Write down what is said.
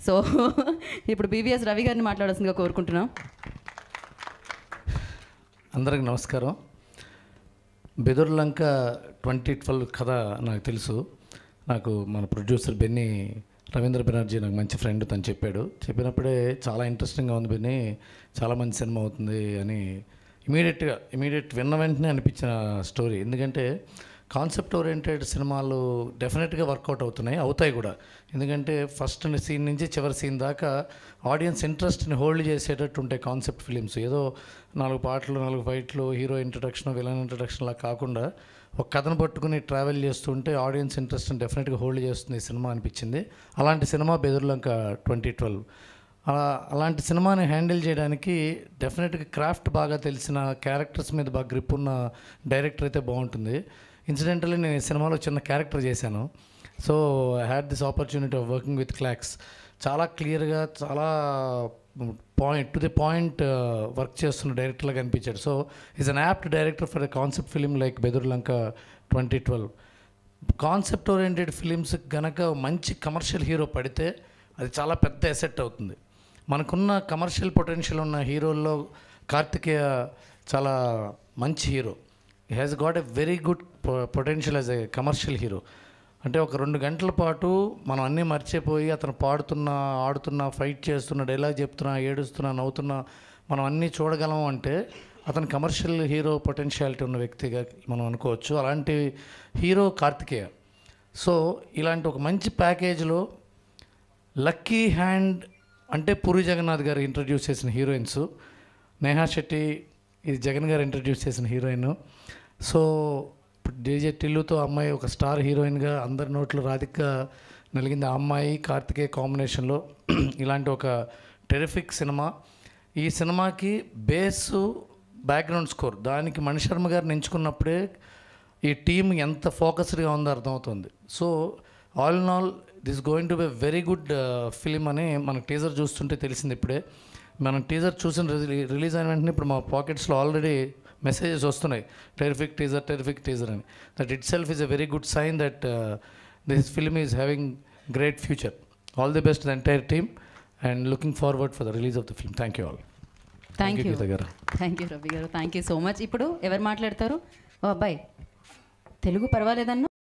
so ఇప్పుడు BVS Ravi గారిని మాట్లాడాల్సిందిగా కోరుకుంటున్నాం అందరికి నమస్కారం బెదుర్లంక ట్వంటీ ట్వెల్వ్ కథ నాకు తెలుసు నాకు మన ప్రొడ్యూసర్ బెన్నీ రవీంద్ర బెనర్జీ నాకు మంచి ఫ్రెండ్ తను చెప్పాడు చెప్పినప్పుడే చాలా ఇంట్రెస్టింగ్గా ఉంది బెన్నీ చాలా మంచి సినిమా అవుతుంది అని ఇమీడియట్గా ఇమీడియట్ విన్న వెంటనే అనిపించిన స్టోరీ ఎందుకంటే కాన్సెప్ట్ ఓరియంటెడ్ సినిమాలు డెఫినెట్గా వర్కౌట్ అవుతున్నాయి అవుతాయి కూడా ఎందుకంటే ఫస్ట్ సీన్ నుంచి చివరి సీన్ దాకా ఆడియన్స్ ఇంట్రెస్ట్ని హోల్డ్ చేసేటట్టు ఉంటాయి కాన్సెప్ట్ ఫిలిమ్స్ ఏదో నాలుగు పాటలు నాలుగు ఫైట్లు హీరో ఇంట్రడక్షన్ విలన్ ఇంట్రడక్షన్ లా కాకుండా ఒక కథను పట్టుకుని ట్రావెల్ చేస్తుంటే ఆడియన్స్ ఇంట్రెస్ట్ని డెఫినెట్గా హోల్డ్ చేస్తుంది ఈ సినిమా అనిపించింది అలాంటి సినిమా బెదుర్లంక ట్వంటీ ట్వెల్వ్ అలాంటి సినిమాని హ్యాండిల్ చేయడానికి డెఫినెట్గా క్రాఫ్ట్ బాగా తెలిసిన క్యారెక్టర్స్ మీద బాగా గ్రిప్ ఉన్న డైరెక్టర్ అయితే బాగుంటుంది ఇన్సిడెంటల్లీ నేను ఈ సినిమాలో చిన్న క్యారెక్టర్ చేశాను so I had this opportunity of working with Clax చాలా క్లియర్గా చాలా point to the point work చేస్తున్న డైరెక్టర్లాగా అనిపించాడు so is an apt director for a concept film like Bedurulanka twenty twelve concept oriented films గనక మంచి కమర్షియల్ హీరో పడితే అది చాలా పెద్ద ఎసెట్ అవుతుంది మనకున్న కమర్షియల్ పొటెన్షియల్ ఉన్న హీరోల్లో కార్తికేయ చాలా మంచి hero has got a very good potential as a commercial hero అంటే ఒక రెండు గంటల పాటు మనం అన్నీ మర్చిపోయి అతను పాడుతున్నా ఆడుతున్నా ఫైట్ చేస్తున్నా డైలాగ్ చెప్తున్నా ఏడుస్తున్నా నవ్వుతున్నా మనం అన్నీ చూడగలం అంటే అతను కమర్షియల్ హీరో పొటెన్షియాలిటీ ఉన్న వ్యక్తిగా మనం అనుకోవచ్చు అలాంటి హీరో కార్తికేయ సో ఇలాంటి ఒక మంచి ప్యాకేజ్లో లక్కీ హ్యాండ్ అంటే పూరి జగన్నాథ్ గారు ఇంట్రడ్యూస్ చేసిన హీరోయిన్స్ నేహా శెట్టి ఇది జగన్ గారు ఇంట్రడ్యూస్ చేసిన హీరోయిన్ సో డీజే టిల్లుతో అమ్మాయి ఒక స్టార్ హీరోయిన్గా అందరి నోట్లో రాధిక నలిగింది ఆ అమ్మాయి కార్తికేయ కాంబినేషన్లో ఇలాంటి ఒక టెరిఫిక్ సినిమా ఈ సినిమాకి బేసు బ్యాక్గ్రౌండ్ స్కోర్ దానికి మణిశర్మ గారిని ఎంచుకున్నప్పుడే ఈ టీం ఎంత ఫోకస్డ్గా ఉందో అర్థమవుతుంది so all in all this going to be very good film అని మనకు టీజర్ చూస్తుంటే తెలిసింది ఇప్పుడే మనం టీజర్ చూసిన రిలీజ్ అయిన వెంటనే ఇప్పుడు మా పాకెట్స్లో ఆల్రెడీ మెసేజెస్ వస్తున్నాయి టెరిఫిక్ టీజర్ టెరిఫిక్ టీజర్ అని that itself is a very good sign that this film is having great future all the best the entire team and looking forward for the release of the film thank you all thank you Geetha garu thank you Ravi గారు thank you so much ఇప్పుడు ఎవరు మాట్లాడతారు ఓ అబ్బాయి తెలుగు పర్వాలేదన్నా